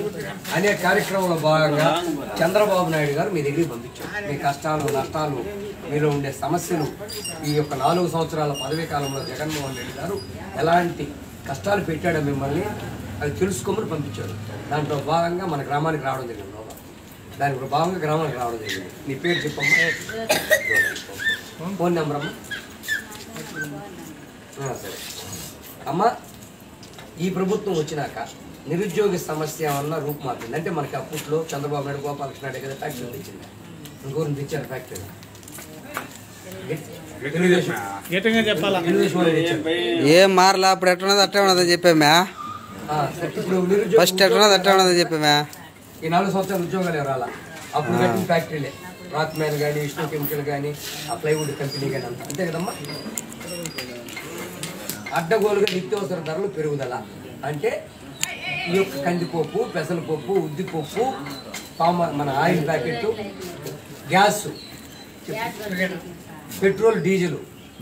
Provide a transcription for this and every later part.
అనే కార్యక్రమంలో భాగంగా చంద్రబాబు నాయుడు గారు మీ దగ్గరికి పంపించారు మీ కష్టాలు నష్టాలు మీలో ఉండే సమస్యలు ఈ యొక్క నాలుగు సంవత్సరాల పదవీ కాలంలో జగన్మోహన్ రెడ్డి గారు ఎలాంటి కష్టాలు పెట్టాడో మిమ్మల్ని అది తెలుసుకోమని పంపించాడు దాంట్లో భాగంగా మన గ్రామానికి రావడం జరిగింది బాబా. దానికి భాగంగా గ్రామానికి రావడం జరిగింది నీ పేరు చెప్పమ్మా ఫోన్ నెంబర్ అమ్మా ఆ, సరే అమ్మ ఈ ప్రభుత్వం వచ్చినాక నిరుద్యోగ సమస్య వల్ల రూపుమారింది అంటే మనకి అప్పట్లో చంద్రబాబు నాయుడు గోపాలకృష్ణ నాయుడు కదా ఫ్యాక్టరీ తెచ్చింది ఇంకోరిని తెచ్చారు ఫ్యాక్టరీ తెలుగుదేశం గట్టిగా చెప్పాలా తెలుగుదేశం వాళ్ళు తెచ్చారు. ఏం మారలా అప్పుడు ఎట్టున్నది అట్టే ఉన్నదని చెప్పామే ఆ, సరే, ఇప్పుడు నిరుద్యోగ ఫస్ట్ ఎట్టున్నది అట్టే ఉన్నదని చెప్పామే ఈ నాలుగు సంవత్సరాలు ఉద్యోగాలు రాలా అప్పుడు కట్టిన ఫ్యాక్టరీలే రాక్ మ్యాన్ కానీ విష్ణు కెమికల్ కానీ ఆ ప్లైవుడ్ కంపెనీ కానీ అంతా అంతే కదమ్మా అడ్డగోలుగా నిత్యావసర ధరలు పెరుగుదల అంటే ఈ యొక్క కందిపప్పు పెసరపప్పు ఉద్దిపప్పు పామ మన oil packet gas petrol diesel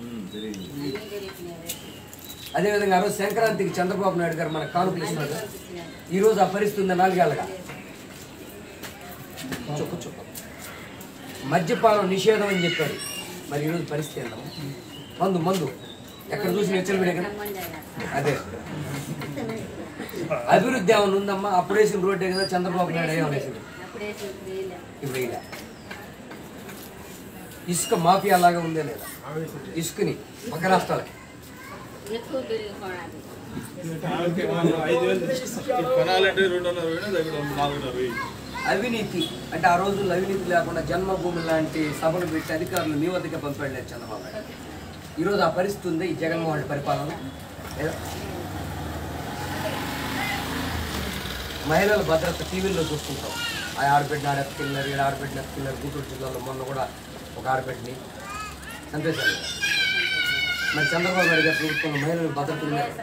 అదేవిధంగా ఆ రోజు సంక్రాంతికి చంద్రబాబు నాయుడు గారు మన కానుకలు ఇస్తున్నారు కదా. ఈ రోజు ఆ పరిస్థితి ఉంది నాలుగేళ్ళగా చుక్క చుక్క మద్యపానం నిషేధం అని చెప్పాడు మరి ఈరోజు పరిస్థితి ఏంటమ్మా మందు మందు ఎక్కడ చూసి నెచ్చలు పెడే కదా అదే అభివృద్ధి ఏమైనా ఉందమ్మా అప్పుడు వేసిన రోడ్డే కదా చంద్రబాబు నాయుడు ఏమైనా వేసింది ఇప్పుడు ఇలా ఇసుక మాఫియా లాగా ఉందే లేదా ఇసుకని పక్క రాష్ట్రాలకి ఎక్కువ పెరిగిపోవడానికి ఐదు వేలు కొనాలంటే రెండున్నర వేలు దగ్గర నాలుగున్నర వెయ్యి అవినీతి అంటే ఆ రోజుల్లో అవినీతి లేకుండా జన్మభూమి లాంటి సభలు పెట్టి అధికారులు మీ వద్దకే పంపాడు చంద్రబాబు నాయుడు ఈరోజు ఆ పరిస్థితి ఉంది ఈ జగన్మోహన్ రెడ్డి పరిపాలన లేదా? మహిళల భద్రత టీవీల్లో చూస్తుంటాం ఆ ఆడబిడ్డ ఆడెత్తుకెళ్ళారు ఈడ ఆడబిడ్డ ఎత్తుకెళ్ళారు గుంటూరు జిల్లాలో మొన్న కూడా ఒక ఆడబిడ్డని చంపేశారు కదా. మరి చంద్రబాబు నాయుడు గారు ప్రభుత్వం మహిళల భద్రత ఉంది కదా?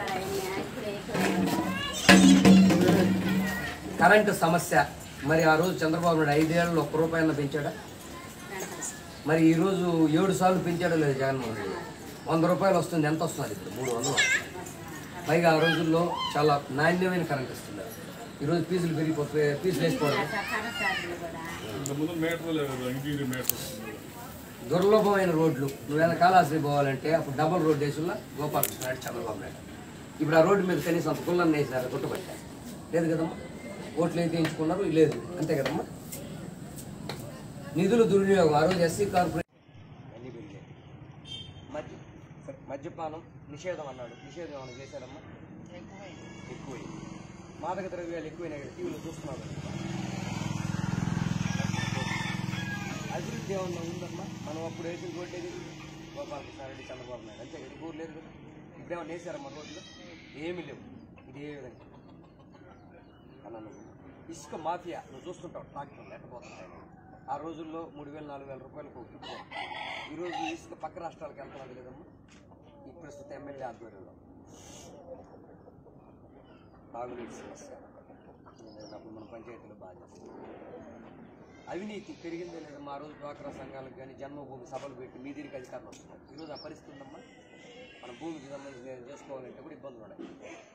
కరెంటు సమస్య మరి ఆ రోజు చంద్రబాబు నాయుడు ఐదేళ్లలో ఒక్క రూపాయన్న పెంచాడా మరి ఈ రోజు ఏడు సార్లు పెంచాడో లేదు జగన్మోహన్ రెడ్డి వంద రూపాయలు వస్తుంది ఎంత వస్తుంది ఇప్పుడు మూడు వందలు పైగా ఆ రోజుల్లో చాలా నాణ్యమైన కరెంట్ ఇస్తున్నారు ఈరోజు ఫీజులు పెరిగిపోతే ఫీజులు వేసుకోవడం కనసాగులు కూడా ఇంతకుముందు మీటర్ లేదు ఇంటీరియర్ మీటర్ దుర్లభమైన రోడ్లు నువ్వేదైనా కాళాశ్రీ పోవాలంటే అప్పుడు డబుల్ రోడ్ వేసుల్లో గోపాలకృష్ణ నాయుడు చంద్రబాబు నాయుడు ఇప్పుడు ఆ రోడ్డు మీద కనీసం అంత కుళ్ళని వేసినారు గుట్టబట్టారు లేదు కదమ్మా ఓట్లు అయితే ఎంచుకున్నారు లేదు అంతే కదమ్మా నిధులు దుర్వినియోగం ఆ రోజు ఎస్సీ కార్పొరేషన్ అన్నీ పెరిగాయి మద్య సరే, మద్యపానం నిషేధం అన్నాడు నిషేధం ఏమైనా చేశాడమ్మా ఎక్కువై మాదక ద్రవ్యాలు ఎక్కువైనా కదా టీవీలో చూస్తున్నాం కదా. అభివృద్ధి ఏమన్నా ఉందమ్మా మనం అప్పుడు వేసిన రోడ్డు ఏది గోపాలకృష్ణ రెడ్డి చంద్రబాబు నాయుడు అంతే కదా ఊరు లేదు కదా ఇప్పుడేమన్నా వేసారమ్మా రోడ్లు ఏమీ లేవు ఇది ఏ విధంగా అన్నాను ఇసుక మాఫియా నువ్వు చూస్తుంటావు ట్రాక్టర్ లేకపోతున్నాయి ఆ రోజుల్లో మూడు వేలు నాలుగు వేల రూపాయలకు ఒక టిప్పు. ఈరోజు ఇసుక పక్క రాష్ట్రాలకు వెళ్తున్నది లేదమ్మా ఈ ప్రస్తుత ఎమ్మెల్యే ఆధ్వర్యంలో తాగునీటి సమస్య అప్పుడు మన పంచాయతీలో బాగా చేస్తున్నాం అవినీతి పెరిగిందే లేదమ్మా ఆ రోజు డ్వాక్రా సంఘాలకు కానీ జన్మభూమి సభలు పెట్టి మీ దీనికి అధికారులు వస్తున్నారు ఈరోజు ఆ పరిస్థితి ఉందమ్మా మన భూమికి సంబంధించి చేసుకోవాలంటే కూడా ఇబ్బందులు ఉన్నాయి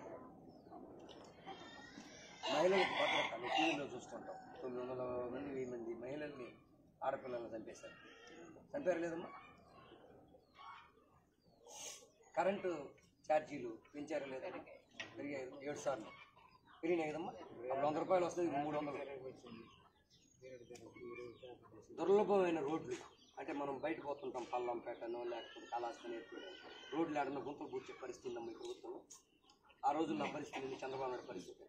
మహిళలకు భద్రత మేము టీవీలో చూస్తుంటాం తొమ్మిది వందల మంది వెయ్యి మంది మహిళల్ని ఆడపిల్లలను చంపేశారు చంపారు లేదమ్మా కరెంటు ఛార్జీలు పెంచారు లేదా పెరిగాయి ఏడు సార్లు పెరిగినాయి కదమ్మా అప్పుడు వంద రూపాయలు వస్తుంది ఇప్పుడు మూడు వందలు దుర్లభమైన రోడ్లు అంటే మనం బయట పోతుంటాం పల్లంపేటనో లేకపోతే కళాశాల నేర్పడం రోడ్లు ఆడన గుంతలు పూడ్చే పరిస్థితి ఉందమ్మా ఈ ప్రభుత్వంలో ఆ రోజుల్లో ఆ పరిస్థితి ఉంది చంద్రబాబు నాయుడు పరిస్థితి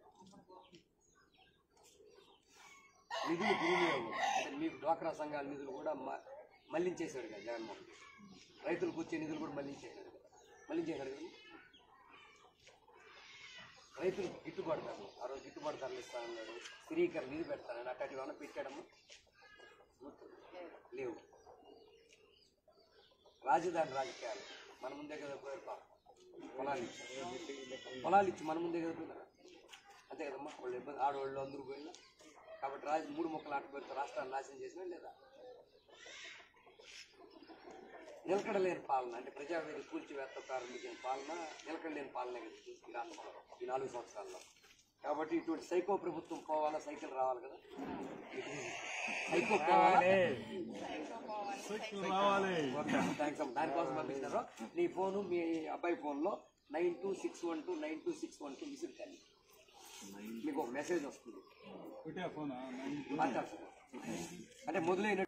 నిధులు దుర్వినియోగం అంటే మీకు డ్వాక్రా సంఘాల నిధులు కూడా మ- మళ్లించేశాడు కదా జగన్మోహన్ రెడ్డి రైతులకు వచ్చే నిధులు కూడా మళ్లించేశాడు కదా మళ్లించేశాడు కదా రైతులకు గిట్టుబాటు ధరలు ఆ రోజు గిట్టుబాటు ధరలు ఇస్తా అన్నాడు స్థిరీకరణ నిధి పెడతానని అట్లాంటివి ఏమైనా పెట్టాడమ్మా లేవు రాజధాని రాజకీయాలు మన ముందే కదా పోయారు పాపం. పొలాలు ఇచ్చి పొలాలు ఇచ్చి మన ముందే కదా పోయినారు అంతే కదమ్మా వాళ్ళు ఇబ్బంది ఆడవాళ్ళు అందరూ పోయినా కాబట్టి రాజు మూడు మొక్కలు ఆట పేరుతో రాష్ట్రాన్ని నాశనం చేసినా లేదా నిలకడలేని పాలన అంటే ప్రజావేది కూల్చివేత్త ప్రారంభించిన పాలన నిలకడలేని పాలన కదా ఈ రాష్ట్రంలో ఈ నాలుగు సంవత్సరాల్లో కాబట్టి ఇటువంటి సైకో ప్రభుత్వం పోవాలా సైకిల్ రావాలి కదా సైకో పోవాలా రావాలి ఓకే థ్యాంక్స్ అమ్మ దానికోసం పంపించినారు నీ ఫోను మీ అబ్బాయి ఫోన్లో nine two six one two nine two six one two visit కానీ మీకు ఒక మెసేజ్ వస్తుంది ఒకటే ఫోనా మాట్లాడుతుంది అంటే మొదలైన